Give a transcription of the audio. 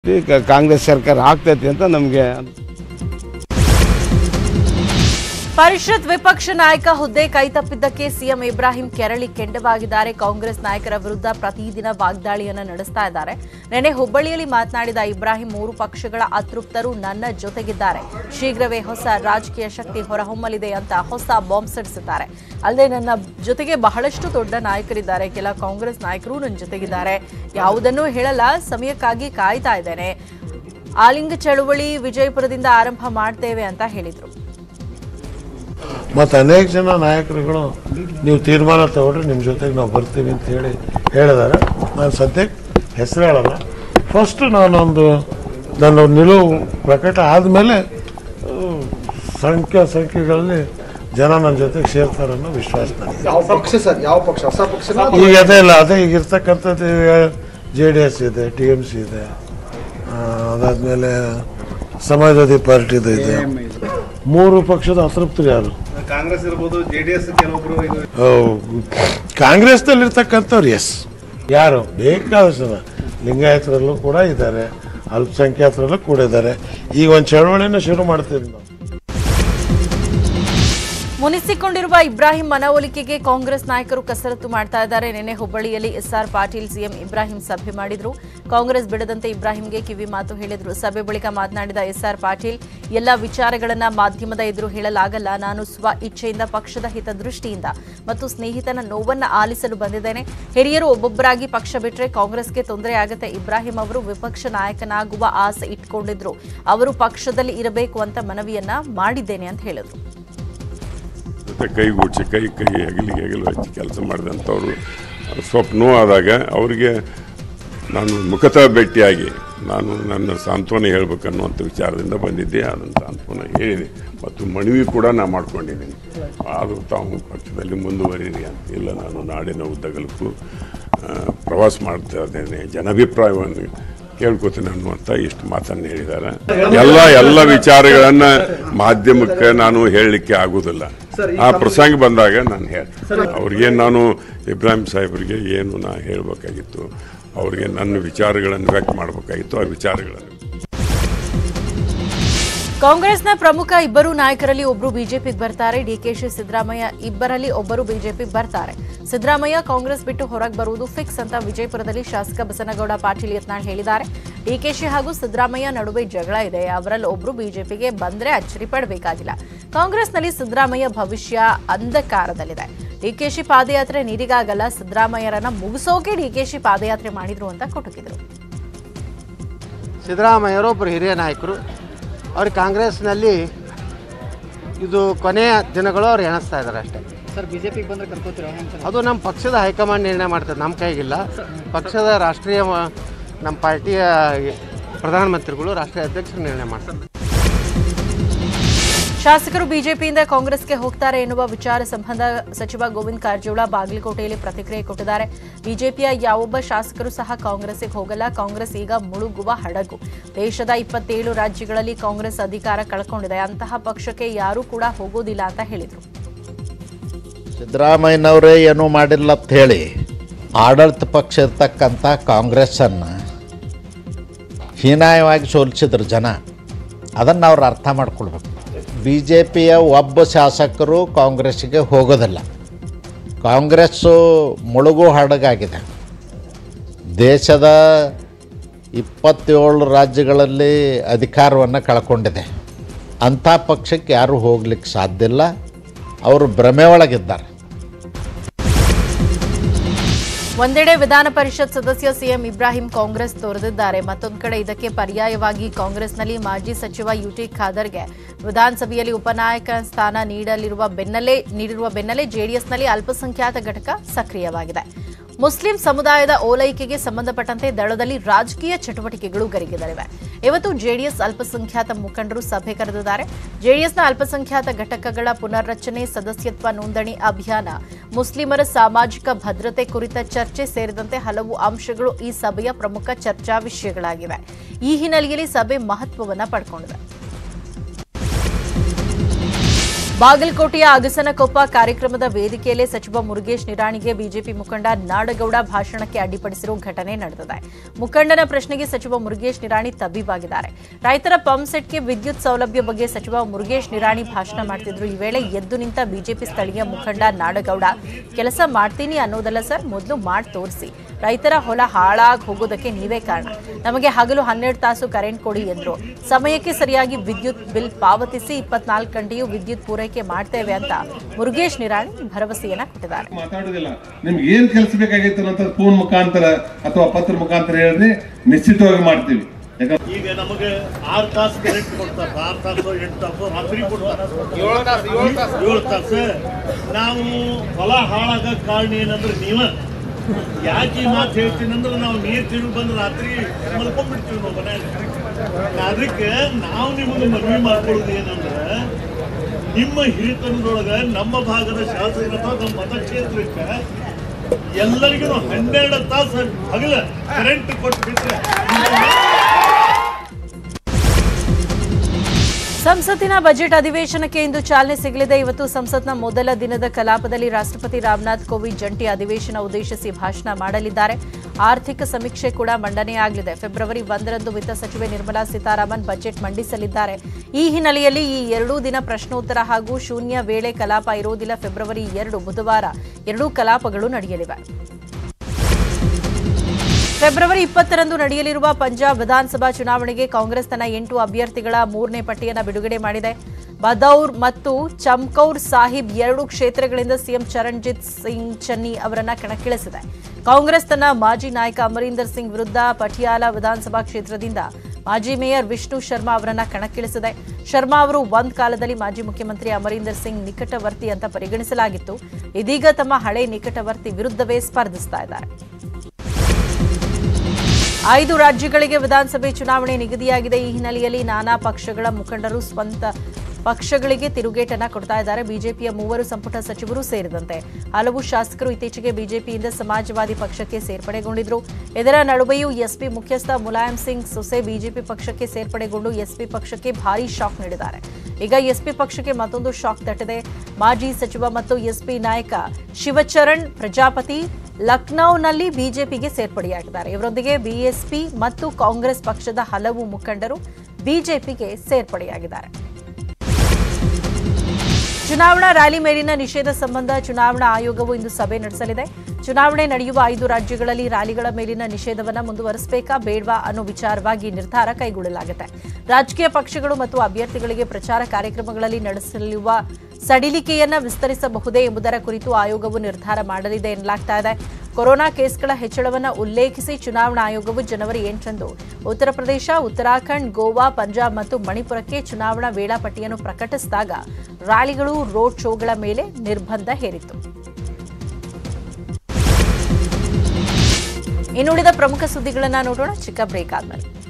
ಈಗ ಕಾಂಗ್ರೆಸ್ ಸರ್ಕಾರ ಆಗ್ತೈತಿ ಅಂತ ನಮಗೆ ಪರಿಷತ್ ವಿಪಕ್ಷ ನಾಯಕ ಹುದ್ದೆ ಕೈತಪ್ಪಿದ್ದಕ್ಕೆ ಸಿಎಂ ಇಬ್ರಾಹಿಂ ಕೆರಳಿ ಕೆಂಡವಾಗಿದ್ದಾರೆ ಕಾಂಗ್ರೆಸ್ ನಾಯಕರ ವಿರುದ್ಧ ಪ್ರತಿದಿನ ವಾಗ್ದಾಳಿಯನ್ನ ನಡೆಸ್ತಾ ಇದ್ದಾರೆ ನೆನೆ ಹುಬ್ಬಳ್ಳಿಯಲ್ಲಿ ಮಾತನಾಡಿದ ಇಬ್ರಾಹಿಂ ಮೂರು ಪಕ್ಷಗಳ ಅತೃಪ್ತರು ನನ್ನ ಜೊತೆಗಿದ್ದಾರೆ ಶೀಘ್ರವೇ ಹೊಸ ರಾಜಕೀಯ ಶಕ್ತಿ ಹೊರಹೊಮ್ಮಲಿದೆ ಅಂತ ಹೊಸ ಬಾಂಬ್ ಸಿಡಿಸಿದ್ದಾರೆ ಅಲ್ಲದೆ ನನ್ನ ಜೊತೆಗೆ ಬಹಳಷ್ಟು ದೊಡ್ಡ ನಾಯಕರಿದ್ದಾರೆ ಕೆಲ ಕಾಂಗ್ರೆಸ್ ನಾಯಕರು ನನ್ನ ಜೊತೆಗಿದ್ದಾರೆ ಯಾವುದನ್ನೂ ಹೇಳಲ್ಲ ಸಮಯಕ್ಕಾಗಿ ಕಾಯ್ತಾ ಇದ್ದೇನೆ ಆಲಿಂಗ ಚಳುವಳಿ ವಿಜಯಪುರದಿಂದ ಆರಂಭ ಮಾಡ್ತೇವೆ ಅಂತ ಹೇಳಿದ್ರು ಮತ್ತು ಅನೇಕ ಜನ ನಾಯಕರುಗಳು ನೀವು ತೀರ್ಮಾನ ತಗೊಂಡ್ರೆ ನಿಮ್ಮ ಜೊತೆಗೆ ನಾವು ಬರ್ತೀವಿ ಅಂತ ಹೇಳಿ ಹೇಳಿದ್ದಾರೆ ನಾನು ಸದ್ಯಕ್ಕೆ ಹೆಸರು ಹೇಳಲ್ಲ ಫಸ್ಟ್ ನಾನೊಂದು ನನ್ನ ನಿಲುವು ಪ್ರಕಟ ಆದಮೇಲೆ ಸಂಖ್ಯಾ ಸಂಖ್ಯೆಗಳಲ್ಲಿ ಜನ ನನ್ನ ಜೊತೆಗೆ ಸೇರ್ತಾರೆ ಅನ್ನೋ ವಿಶ್ವಾಸ ನನಗೆ ಯಾವ ಪಕ್ಷ ಸರ್ ಯಾವ ಪಕ್ಷ ಹೊಸ ಪಕ್ಷನ ಈಗ ಅದೇ ಇಲ್ಲ ಅದೇ ಈಗ ಇರ್ತಕ್ಕಂಥದ್ದು ಜೆ ಡಿ ಎಸ್ ಇದೆ ಟಿ ಎಮ್ ಸಿ ಇದೆ ಆ, ಅದಾದ್ಮೇಲೆ ಸಮಾಜವಾದಿ ಪಾರ್ಟಿದು ಇದೆ ಮೂರು ಪಕ್ಷದ ಅತೃಪ್ತರು ಯಾರು ಕಾಂಗ್ರೆಸ್ ಇರ್ಬೋದು ಜೆಡಿಎಸ್ ಕೆಲವೊಬ್ರು ಇದು ಕಾಂಗ್ರೆಸ್ನಲ್ಲಿ ಇರ್ತಕ್ಕಂಥವ್ರು ಎಸ್ ಯಾರು ಬೇಕಾದಷ್ಟು ಜನ ಲಿಂಗಾಯತರಲ್ಲೂ ಕೂಡ ಇದ್ದಾರೆ ಅಲ್ಪಸಂಖ್ಯಾತರಲ್ಲೂ ಕೂಡ ಇದ್ದಾರೆ ಈಗ ಒಂದು ಚಳವಳಿನ ಶುರು ಮಾಡ್ತೀವಿ ನಾವು ಮುನಿಸಿಕೊಂಡಿರುವ ಇಬ್ರಾಹಿಂ ಮನವೊಲಿಕೆಗೆ ಕಾಂಗ್ರೆಸ್ ನಾಯಕರು ಕಸರತ್ತು ಮಾಡ್ತಾ ಇದ್ದಾರೆ ನಿನ್ನೆ ಹುಬ್ಬಳ್ಳಿಯಲ್ಲಿ ಎಸ್ಆರ್ ಪಾಟೀಲ್ ಸಿಎಂ ಇಬ್ರಾಹಿಂ ಸಭೆ ಮಾಡಿದ್ರು ಕಾಂಗ್ರೆಸ್ ಬಿಡದಂತೆ ಇಬ್ರಾಹಿಂಗೆ ಕಿವಿ ಮಾತು ಹೇಳಿದ್ರು ಸಭೆ ಬಳಿಕ ಮಾತನಾಡಿದ ಎಸ್ಆರ್ ಪಾಟೀಲ್ ಎಲ್ಲ ವಿಚಾರಗಳನ್ನ ಮಾಧ್ಯಮದ ಎದುರು ಹೇಳಲಾಗಲ್ಲ ನಾನು ಸ್ವ ಇಚ್ಛೆಯಿಂದ ಪಕ್ಷದ ಹಿತದೃಷ್ಟಿಯಿಂದ ಮತ್ತು ಸ್ನೇಹಿತನ ನೋವನ್ನ ಆಲಿಸಲು ಬಂದಿದ್ದೇನೆ ಹಿರಿಯರು ಒಬ್ಬೊಬ್ಬರಾಗಿ ಪಕ್ಷ ಬಿಟ್ರೆ ಕಾಂಗ್ರೆಸ್ಗೆ ತೊಂದರೆ ಆಗುತ್ತೆ ಇಬ್ರಾಹಿಂ ಅವರು ವಿಪಕ್ಷ ನಾಯಕನಾಗುವ ಆಸೆ ಇಟ್ಕೊಂಡಿದ್ರು ಅವರು ಪಕ್ಷದಲ್ಲಿ ಇರಬೇಕು ಅಂತ ಮನವಿಯನ್ನ ಮಾಡಿದ್ದೇನೆ ಅಂತ ಹೇಳಿದ್ರು ಜೊತೆ ಕೈಗೂಡಿಸಿ ಕೈ ಕೈ ಅಗಲಿಗೆ ಅಗಲು ಹಚ್ಚಿ ಕೆಲಸ ಮಾಡಿದಂಥವ್ರು ಸ್ವಲ್ಪ ನೋವಾದಾಗ ಅವರಿಗೆ ನಾನು ಮುಖತಃ ಭೇಟಿಯಾಗಿ ನಾನು ನನ್ನ ಸಾಂತ್ವನ ಹೇಳ್ಬೇಕನ್ನುವಂಥ ವಿಚಾರದಿಂದ ಬಂದಿದ್ದೆ ಅದನ್ನು ಸಾಂತ್ವನ ಹೇಳಿದೆ ಮತ್ತು ಮನವಿ ಕೂಡ ನಾನು ಮಾಡ್ಕೊಂಡಿದ್ದೀನಿ ಆದರೂ ತಾವು ಪಕ್ಷದಲ್ಲಿ ಮುಂದುವರಿರಿ ಅಂತ ಇಲ್ಲ ನಾನು ನಾಡಿನ ಉದ್ದಗಲಕ್ಕೂ ಆ, ಪ್ರವಾಸ ಮಾಡ್ತಾ ಇದ್ದೇನೆ ಜನಾಭಿಪ್ರಾಯವನ್ನು ಕೇಳ್ಕೊತೀನಿ ಅನ್ನುವಂಥ ಇಷ್ಟು ಮಾತನ್ನು ಹೇಳಿದ್ದಾರೆ ಎಲ್ಲ ಎಲ್ಲ ವಿಚಾರಗಳನ್ನ ಮಾಧ್ಯಮಕ್ಕೆ ನಾನು ಹೇಳಲಿಕ್ಕೆ ಆಗುವುದಿಲ್ಲ ಆ ಪ್ರಸಂಗ ಬಂದಾಗ ನಾನು ಹೇಳ್ತೀನಿ ಅವ್ರಿಗೆ ನಾನು ಇಬ್ರಾಹಿಂ ಸಾಹೇಬರಿಗೆ ಏನು ನಾ ಹೇಳಬೇಕಾಗಿತ್ತು ಅವ್ರಿಗೆ ನನ್ನ ವಿಚಾರಗಳನ್ನು ವ್ಯಕ್ತ ಮಾಡಬೇಕಾಗಿತ್ತು ಆ ವಿಚಾರಗಳನ್ನು ಕಾಂಗ್ರೆಸ್ನ ಪ್ರಮುಖ ಇಬ್ಬರು ನಾಯಕರಲ್ಲಿ ಒಬ್ಬರು ಬಿಜೆಪಿಗೆ ಬರ್ತಾರೆ ಡಿಕೆಶಿ ಸಿದ್ದರಾಮಯ್ಯ ಇಬ್ಬರಲ್ಲಿ ಒಬ್ಬರು ಬಿಜೆಪಿಗೆ ಬರ್ತಾರೆ ಸಿದ್ದರಾಮಯ್ಯ ಕಾಂಗ್ರೆಸ್ ಬಿಟ್ಟು ಹೊರಗೆ ಬರುವುದು ಫಿಕ್ಸ್ ಅಂತ ವಿಜಯಪುರದಲ್ಲಿ ಶಾಸಕ ಬಸನಗೌಡ ಪಾಟೀಲ್ ಯತ್ನಾಳ್ ಹೇಳಿದ್ದಾರೆ ಡಿಕೆಶಿ ಹಾಗೂ ಸಿದ್ದರಾಮಯ್ಯ ನಡುವೆ ಜಗಳ ಇದೆ ಅವರಲ್ಲಿ ಒಬ್ರು ಬಿಜೆಪಿಗೆ ಬಂದ್ರೆ ಅಚ್ಚರಿ ಪಡಬೇಕಾಗಿಲ್ಲ ಕಾಂಗ್ರೆಸ್ನಲ್ಲಿ ಸಿದ್ದರಾಮಯ್ಯ ಭವಿಷ್ಯ ಅಂಧಕಾರದಲ್ಲಿದೆ ಡಿಕೆಶಿ ಪಾದಯಾತ್ರೆ ನೀರಿಗಾಗಲ್ಲ ಸಿದ್ದರಾಮಯ್ಯರನ್ನ ಮುಗಿಸೋಕೆ ಡಿಕೆಶಿ ಪಾದಯಾತ್ರೆ ಮಾಡಿದ್ರು ಅಂತ ಕುಟುಕಿದ್ರು ಸಿದ್ದರಾಮಯ್ಯರು ಒಬ್ಬರು ಹಿರಿಯ ನಾಯಕರು ಅವ್ರು ಕಾಂಗ್ರೆಸ್ನಲ್ಲಿ ಇದು ಕೊನೆಯ ದಿನಗಳು ಅವ್ರು ಎಣಿಸ್ತಾ ಇದ್ದಾರೆ ಅಷ್ಟೇ ಸರ್ ಬಿಜೆಪಿಗೆ ಬಂದ್ರೆ ಕರ್ಕೋತೀರ ಅದು ನಮ್ಮ ಪಕ್ಷದ ಹೈಕಮಾಂಡ್ ನಿರ್ಣಯ ಮಾಡ್ತದೆ ನಮ್ಮ ಕೈಗಿಲ್ಲ ಪಕ್ಷದ ರಾಷ್ಟ್ರೀಯ ಮ- ನಮ್ಮ ಪಾರ್ಟಿಯ ಪ್ರಧಾನಮಂತ್ರಿಗಳು ರಾಷ್ಟ್ರೀಯ ಅಧ್ಯಕ್ಷರು ನಿರ್ಣಯ ಮಾಡ್ತಾರೆ ಶಾಸಕರು ಬಿಜೆಪಿಯಿಂದ ಕಾಂಗ್ರೆಸ್ಗೆ ಹೋಗ್ತಾರೆ ಎನ್ನುವ ವಿಚಾರ ಸಂಬಂಧ ಸಚಿವ ಗೋವಿಂದ ಕಾರಜೋಳ ಬಾಗಲಕೋಟೆಯಲ್ಲಿ ಪ್ರತಿಕ್ರಿಯೆ ಕೊಟ್ಟಿದ್ದಾರೆ ಬಿಜೆಪಿಯ ಯಾವೊಬ್ಬ ಶಾಸಕರು ಸಹ ಕಾಂಗ್ರೆಸ್ಗೆ ಹೋಗಲ್ಲ ಕಾಂಗ್ರೆಸ್ ಈಗ ಮುಳುಗುವ ಹಡಗು ದೇಶದ ಇಪ್ಪತ್ತೇಳು ರಾಜ್ಯಗಳಲ್ಲಿ ಕಾಂಗ್ರೆಸ್ ಅಧಿಕಾರ ಕಳ್ಕೊಂಡಿದೆ ಅಂತಹ ಪಕ್ಷಕ್ಕೆ ಯಾರೂ ಕೂಡ ಹೋಗೋದಿಲ್ಲ ಅಂತ ಹೇಳಿದರು ಸಿದ್ದರಾಮಯ್ಯನವರೇ ಏನೂ ಮಾಡಿಲ್ಲ ಅಂತ ಹೇಳಿ ಆಡಳಿತ ಪಕ್ಷ ಇರ್ತಕ್ಕಂಥ ಕಾಂಗ್ರೆಸ್ಸನ್ನು ಹೀನಾಯವಾಗಿ ಸೋಲಿಸಿದ್ರು ಜನ ಅದನ್ನು ಅವ್ರು ಅರ್ಥ ಮಾಡ್ಕೊಳ್ಬೇಕು ಬಿ ಜೆ ಪಿಯ ಒಬ್ಬ ಶಾಸಕರು ಕಾಂಗ್ರೆಸ್ಸಿಗೆ ಹೋಗೋದಿಲ್ಲ ಕಾಂಗ್ರೆಸ್ಸು ಮುಳುಗು ಹಡಗಾಗಿದೆ ದೇಶದ ಇಪ್ಪತ್ತೇಳು ರಾಜ್ಯಗಳಲ್ಲಿ ಅಧಿಕಾರವನ್ನು ಕಳ್ಕೊಂಡಿದೆ ಅಂಥ ಪಕ್ಷಕ್ಕೆ ಯಾರೂ ಹೋಗ್ಲಿಕ್ಕೆ ಸಾಧ್ಯ ಇಲ್ಲ ಅವರು ಭ್ರಮೆ ಒಳಗಿದ್ದಾರೆ ಒಂದೆಡೆ ವಿಧಾನ ಪರಿಷತ್ ಸದಸ್ಯ ಸಿಎಂ ಇಬ್ರಾಹಿಂ ಕಾಂಗ್ರೆಸ್ ತೊರೆದಿದ್ದಾರೆ ಮತ್ತೊಂದು ಕಡೆ ಇದಕ್ಕೆ ಪರ್ಯಾಯವಾಗಿ ಕಾಂಗ್ರೆಸ್ನಲ್ಲಿ ಮಾಜಿ ಸಚಿವ ಯುಟಿ ಖಾದರ್ಗೆ ವಿಧಾನಸಭೆಯಲ್ಲಿ ಉಪನಾಯಕ ಸ್ಥಾನ ನೀಡಲಿರುವ ಬೆನ್ನಲ್ಲೇ ನೀಡಿರುವ ಬೆನ್ನಲ್ಲೇ ಜೆಡಿಎಸ್ನಲ್ಲಿ ಅಲ್ಪಸಂಖ್ಯಾತ ಘಟಕ ಸಕ್ರಿಯವಾಗಿದೆ ಮುಸ್ಲಿಂ ಸಮುದಾಯದ ಓಲೈಕೆಗೆ ಸಂಬಂಧಪಟ್ಟಂತೆ ದಳದಲ್ಲಿ ರಾಜಕೀಯ ಚಟುವಟಿಕೆಗಳು ಗರಿಗೆದರಿವೆ ಇವತ್ತು ಜೆಡಿಎಸ್ ಅಲ್ಪಸಂಖ್ಯಾತ ಮುಖಂಡರು ಸಭೆ ಕರೆದಿದ್ದಾರೆ ಜೆಡಿಎಸ್ನ ಅಲ್ಪಸಂಖ್ಯಾತ ಘಟಕಗಳ ಪುನರ್ರಚನೆ ಸದಸ್ಯತ್ವ ನೋಂದಣಿ ಅಭಿಯಾನ ಮುಸ್ಲಿಮರ ಸಾಮಾಜಿಕ ಭದ್ರತೆ ಕುರಿತ ಚರ್ಚೆ ಸೇರಿದಂತೆ ಹಲವು ಅಂಶಗಳು ಈ ಸಭೆಯ ಪ್ರಮುಖ ಚರ್ಚಾ ವಿಷಯಗಳಾಗಿವೆ ಈ ಹಿನ್ನೆಲೆಯಲ್ಲಿ ಸಭೆ ಮಹತ್ವವನ್ನ ಪಡ್ಕೊಂಡಿದೆ ಬಾಗಲಕೋಟೆಯ ಅಗಸನಕೊಪ್ಪ ಕಾರ್ಯಕ್ರಮದ ವೇದಿಕೆಯಲ್ಲೇ ಸಚಿವ ಮುರುಗೇಶ್ ನಿರಾಣಿಗೆ ಬಿಜೆಪಿ ಮುಖಂಡ ನಾಡಗೌಡ ಭಾಷಣಕ್ಕೆ ಅಡ್ಡಿಪಡಿಸಿರುವ ಘಟನೆ ನಡೆದಿದೆ ಮುಖಂಡನ ಪ್ರಶ್ನೆಗೆ ಸಚಿವ ಮುರುಗೇಶ್ ನಿರಾಣಿ ತಬ್ಬಿಬಾಗಿದ್ದಾರೆ ರೈತರ ಪಂಪ್ ಸೆಟ್ಗೆ ವಿದ್ಯುತ್ ಸೌಲಭ್ಯ ಬಗ್ಗೆ ಸಚಿವ ಮುರುಗೇಶ್ ನಿರಾಣಿ ಭಾಷಣ ಮಾಡ್ತಿದ್ರು ಈ ವೇಳೆ ಎದ್ದು ನಿಂತ ಬಿಜೆಪಿ ಸ್ಥಳೀಯ ಮುಖಂಡ ನಾಡಗೌಡ ಕೆಲಸ ಮಾಡ್ತೀನಿ ಅನ್ನೋದಲ್ಲ ಸರ್ ಮೊದಲು ಮಾಡಿ ತೋರಿಸಿ ರೈತರ ಹೊಲ ಹಾಳಾಗಿ ಹೋಗೋದಕ್ಕೆ ನೀವೇ ಕಾರಣ ನಮಗೆ ಹಗಲು ಹನ್ನೆರಡು ತಾಸು ಕರೆಂಟ್ ಕೊಡಿ ಎಂದ್ರು ಸಮಯಕ್ಕೆ ಸರಿಯಾಗಿ ವಿದ್ಯುತ್ ಬಿಲ್ ಪಾವತಿಸಿ ಇಪ್ಪತ್ನಾಲ್ಕು ಗಂಟೆಯೂ ವಿದ್ಯುತ್ ಪೂರೈಕೆ ಮಾಡ್ತೇವೆ ಅಂತ ಮುರುಗೇಶ್ ನಿರಾಣಿ ಭರವಸೆಯನ್ನ ಕೊಟ್ಟಿದ್ದಾರೆ ಮಾತಾಡುದಿಲ್ಲ ನಿಮ್ಗೆ ಏನ್ ಕೆಲಸ ಬೇಕಾಗಿತ್ತು ಅಂತ ಫೋನ್ ಮುಖಾಂತರ ಅಥವಾ ಪತ್ರ ಮುಖಾಂತರ ಹೇಳಿದ್ರೆ ನಿಶ್ಚಿತವಾಗಿ ಮಾಡ್ತೀವಿ ಯಾಕಂದ್ರೆ ಈಗ ನಮಗೆ ಆರು ತಾಸು ಕರೆಂಟ್ ಕೊಡ್ತಾರೆ ಆರು ತಾಸು ಎಂಟು ತಾಸು ರಾತ್ರಿ ಕೊಡ್ತಾರೆ ಏಳು ತಾಸು ನಾವು ಹೊಲ ಹಾಳಾಗ ಕಾರಣ ಏನಂದ್ರೆ ನೀವ ಯಾಕೆ ಈ ಮಾತು ಹೇಳ್ತೀನಿ ಅಂದ್ರೆ ನಾವು ನೀರು ತಿರುಗಿ ಬಂದು ರಾತ್ರಿ ಮಲ್ಕೊಂಡ್ಬಿಡ್ತೀವಿ ನಾವು ಮನ್ಯಾಗ ಅದಕ್ಕೆ ನಾವು ನಿಮಗೆ ಮನವಿ ಮಾಡ್ಕೊಳ್ಳೋದು ಏನಂದ್ರೆ ನಿಮ್ಮ ಹಿರಿತನದೊಳಗ ನಮ್ಮ ಭಾಗದ ಶಾಸಕರ ಅಥವಾ ನಮ್ಮ ಮತಕ್ಷೇತ್ರಕ್ಕೆ ಎಲ್ಲರಿಗೂ ಹನ್ನೆರಡು ತಾಸು ಹಗಲ ಕರೆಂಟ್ ಕೊಟ್ಬಿಟ್ರೆ ಸಂಸತ್ತಿನ ಬಜೆಟ್ ಅಧಿವೇಶನಕ್ಕೆ ಇಂದು ಚಾಲನೆ ಸಿಗಲಿದೆ ಇವತ್ತು ಸಂಸತ್ನ ಮೊದಲ ದಿನದ ಕಲಾಪದಲ್ಲಿ ರಾಷ್ಟ್ರಪತಿ ರಾಮನಾಥ್ ಕೋವಿಂದ್ ಜಂಟಿ ಅಧಿವೇಶನ ಉದ್ದೇಶಿಸಿ ಭಾಷಣ ಮಾಡಲಿದ್ದಾರೆ ಆರ್ಥಿಕ ಸಮೀಕ್ಷೆ ಕೂಡ ಮಂಡನೆಯಾಗಲಿದೆ ಫೆಬ್ರವರಿ ಒಂದರಂದು ವಿತ್ತ ಸಚಿವೆ ನಿರ್ಮಲಾ ಸೀತಾರಾಮನ್ ಬಜೆಟ್ ಮಂಡಿಸಲಿದ್ದಾರೆ ಈ ಹಿನ್ನೆಲೆಯಲ್ಲಿ ಈ ಎರಡೂ ದಿನ ಪ್ರಶ್ನೋತ್ತರ ಹಾಗೂ ಶೂನ್ಯ ವೇಳೆ ಕಲಾಪ ಇರುವುದಿಲ್ಲ ಫೆಬ್ರವರಿ ಎರಡು ಬುಧವಾರ ಎರಡೂ ಕಲಾಪಗಳು ನಡೆಯಲಿವೆ ಫೆಬ್ರವರಿ ಇಪ್ಪತ್ತರಂದು ನಡೆಯಲಿರುವ ಪಂಜಾಬ್ ವಿಧಾನಸಭಾ ಚುನಾವಣೆಗೆ ಕಾಂಗ್ರೆಸ್ ತನ್ನ ಎಂಟು ಅಭ್ಯರ್ಥಿಗಳ ಮೂರನೇ ಪಟ್ಟಿಯನ್ನು ಬಿಡುಗಡೆ ಮಾಡಿದೆ ಬದೌರ್ ಮತ್ತು ಚಮ್ಕೌರ್ ಸಾಹಿಬ್ ಎರಡು ಕ್ಷೇತ್ರಗಳಿಂದ ಸಿಎಂ ಚರಣ್ಜಿತ್ ಸಿಂಗ್ ಚನ್ನಿ ಅವರನ್ನ ಕಣಕ್ಕಿಳಿಸಿದೆ ಕಾಂಗ್ರೆಸ್ ತನ್ನ ಮಾಜಿ ನಾಯಕ ಅಮರೀಂದರ್ ಸಿಂಗ್ ವಿರುದ್ಧ ಪಟಿಯಾಲ ವಿಧಾನಸಭಾ ಕ್ಷೇತ್ರದಿಂದ ಮಾಜಿ ಮೇಯರ್ ವಿಷ್ಣು ಶರ್ಮಾ ಅವರನ್ನ ಕಣಕ್ಕಿಳಿಸಿದೆ ಶರ್ಮಾ ಅವರು ಒಂದ್ ಕಾಲದಲ್ಲಿ ಮಾಜಿ ಮುಖ್ಯಮಂತ್ರಿ ಅಮರೀಂದರ್ ಸಿಂಗ್ ನಿಕಟವರ್ತಿ ಅಂತ ಪರಿಗಣಿಸಲಾಗಿತ್ತು ಇದೀಗ ತಮ್ಮ ಹಳೆ ನಿಕಟವರ್ತಿ ವಿರುದ್ಧವೇ ಸ್ಪರ್ಧಿಸ್ತಾ ಇದ್ದಾರೆ ಐದು ರಾಜ್ಯಗಳಿಗೆ ವಿಧಾನಸಭೆ ಚುನಾವಣೆ ನಿಗದಿಯಾಗಿದೆ ಈ ಹಿನ್ನೆಲೆಯಲ್ಲಿ ನಾನಾ ಪಕ್ಷಗಳ ಮುಖಂಡರು ಸ್ವಂತ ಪಕ್ಷಗಳಿಗೆ ತಿರುಗೇಟನ್ನ ಕೊಡ್ತಾ ಇದ್ದಾರೆ ಬಿಜೆಪಿಯ ಮೂವರು ಸಂಪುಟ ಸಚಿವರು ಸೇರಿದಂತೆ ಹಲವು ಶಾಸಕರು ಇತ್ತೀಚೆಗೆ ಬಿಜೆಪಿಯಿಂದ ಸಮಾಜವಾದಿ ಪಕ್ಷಕ್ಕೆ ಸೇರ್ಪಡೆಗೊಂಡಿದ್ರು ಇದರ ನಡುವೆಯೂ ಎಸ್ಪಿ ಮುಖ್ಯಸ್ಥ ಮುಲಾಯಂ ಸಿಂಗ್ ಸೊಸೆ ಬಿಜೆಪಿ ಪಕ್ಷಕ್ಕೆ ಸೇರ್ಪಡೆಗೊಂಡು ಎಸ್ಪಿ ಪಕ್ಷಕ್ಕೆ ಭಾರೀ ಶಾಕ್ ನೀಡಿದ್ದಾರೆ ಈಗ ಎಸ್ಪಿ ಪಕ್ಷಕ್ಕೆ ಮತ್ತೊಂದು ಶಾಕ್ ತಟ್ಟಿದೆ ಮಾಜಿ ಸಚಿವ ಮತ್ತು ಎಸ್ಪಿ ನಾಯಕ ಶಿವಚರಣ್ ಪ್ರಜಾಪತಿ ಲಕ್ನೌನಲ್ಲಿ ಬಿಜೆಪಿಗೆ ಸೇರ್ಪಡೆಯಾಗಿದ್ದಾರೆ ಇವರೊಂದಿಗೆ ಬಿಎಸ್ಪಿ ಮತ್ತು ಕಾಂಗ್ರೆಸ್ ಪಕ್ಷದ ಹಲವು ಮುಖಂಡರು ಬಿಜೆಪಿಗೆ ಸೇರ್ಪಡೆಯಾಗಿದ್ದಾರೆ ಚುನಾವಣಾ ರ್ಯಾಲಿ ಮೇಲಿನ ನಿಷೇಧ ಸಂಬಂಧ ಚುನಾವಣಾ ಆಯೋಗವು ಇಂದು ಸಭೆ ನಡೆಸಲಿದೆ ಚುನಾವಣೆ ನಡೆಯುವ ಐದು ರಾಜ್ಯಗಳಲ್ಲಿ ರ್ಯಾಲಿಗಳ ಮೇಲಿನ ನಿಷೇಧವನ್ನು ಮುಂದುವರಿಸಬೇಕಾ ಬೇಡವಾ ಅನ್ನೋ ವಿಚಾರವಾಗಿ ನಿರ್ಧಾರ ಕೈಗೊಳ್ಳಲಾಗಿದೆ ರಾಜಕೀಯ ಪಕ್ಷಗಳು ಮತ್ತು ಅಭ್ಯರ್ಥಿಗಳಿಗೆ ಪ್ರಚಾರ ಕಾರ್ಯಕ್ರಮಗಳಲ್ಲಿ ನಡೆಸಲಿರುವ ಸಡಿಲಿಕೆಯನ್ನ ವಿಸ್ತರಿಸಬಹುದೇ ಎಂಬುದರ ಕುರಿತು ಆಯೋಗವು ನಿರ್ಧಾರ ಮಾಡಲಿದೆ ಎನ್ನಲಾಗ್ತಾ ಇದೆ ಕೊರೋನಾ ಕೇಸ್ಗಳ ಹೆಚ್ಚಳವನ್ನು ಉಲ್ಲೇಖಿಸಿ ಚುನಾವಣಾ ಆಯೋಗವು ಜನವರಿ ಎಂಟರಂದು ಉತ್ತರ ಪ್ರದೇಶ ಉತ್ತರಾಖಂಡ್ ಗೋವಾ ಪಂಜಾಬ್ ಮತ್ತು ಮಣಿಪುರಕ್ಕೆ ಚುನಾವಣಾ ವೇಳಾಪಟ್ಟಿಯನ್ನು ಪ್ರಕಟಿಸಿದಾಗ ರ್ಯಾಲಿಗಳು ರೋಡ್ ಶೋಗಳ ಮೇಲೆ ನಿರ್ಬಂಧ ಹೇರಿತ್ತು ಇನ್ನುಳಿದ ಪ್ರಮುಖ ಸುದ್ದಿಗಳನ್ನ ನೋಡೋಣ ಚಿಕ್ಕ ಬ್ರೇಕ್ ಆದ್ಮೇಲೆ